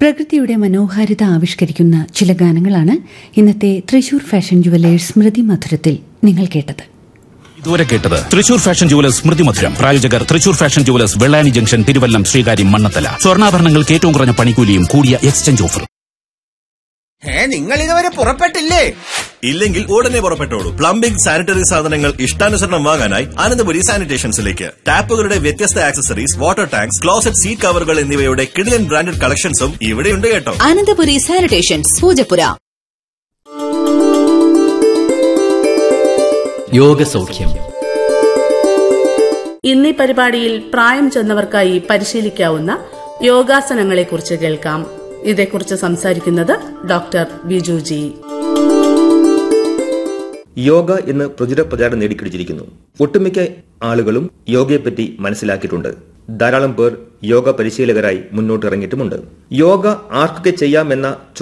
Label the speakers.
Speaker 1: പ്രകൃതിയുടെ മനോഹാരിത ആവിഷ്കരിക്കുന്ന ചില ഗാനങ്ങളാണ് ഇന്നത്തെ തൃശൂർ ഫാഷൻ ജുവലേഴ്സ് സ്മൃതി മധുരത്തിൽ നിങ്ങൾ കേട്ടത്
Speaker 2: ഇതുവരെ കേട്ടത് തൃശൂർ ഫാഷൻ ജുവലേഴ്സ് സ്മൃതി മധുരം പ്രായോജകർ Thrissur fashion jewellers Vellani junction Thiruvallam Sreekaryam Mannanthala സ്വർണ്ണാഭരണങ്ങൾക്ക് ഏറ്റവും കുറഞ്ഞ പണിക്കൂലിയും കൂടിയ എക്സ്ചേഞ്ച് ഓഫർ
Speaker 3: ഏ നിങ്ങൾ ഇതുവരെ പുറപ്പെട്ടില്ലേ
Speaker 4: ഇല്ലെങ്കിൽ ഉടനെ പുറപ്പെട്ടോളൂ പ്ലംബിംഗ് സാനിറ്ററി സാധനങ്ങൾ ഇഷ്ടാനുസരണം വാങ്ങാനായി അനന്തപുരി സാനിറ്റേഷൻസിലേക്ക് ടാപ്പുകളുടെ വ്യത്യസ്ത accessories water tanks closet seat കവറുകൾ എന്നിവയുടെ കിടിലൻ ബ്രാൻഡഡ് കളക്ഷൻസും ഇവിടെയുണ്ട് കേട്ടോ
Speaker 5: അനന്തപുരി സാനിറ്റേഷൻസ് പൂജപ്പുര
Speaker 6: യോഗസൗഖ്യം
Speaker 7: ഇന്നീ പരിപാടിയിൽ പ്രായം ചെന്നവർക്കായി പരിശീലിക്കാവുന്ന യോഗാസനങ്ങളെക്കുറിച്ച് കേൾക്കാം ഇതേക്കുറിച്ച് സംസാരിക്കുന്നത് ഡോക്ടർ ബിജു ജി
Speaker 8: യോഗ എന്ന് പ്രചുര പ്രചാരം നേടിക്കിടിച്ചിരിക്കുന്നു ഒട്ടുമിക്ക ആളുകളും യോഗയെപ്പറ്റി മനസ്സിലാക്കിയിട്ടുണ്ട് ധാരാളം പേർ യോഗ പരിശീലകരായി മുന്നോട്ടിറങ്ങിയിട്ടുമുണ്ട് യോഗ ആർക്കൊക്കെ ചെയ്യാമെന്ന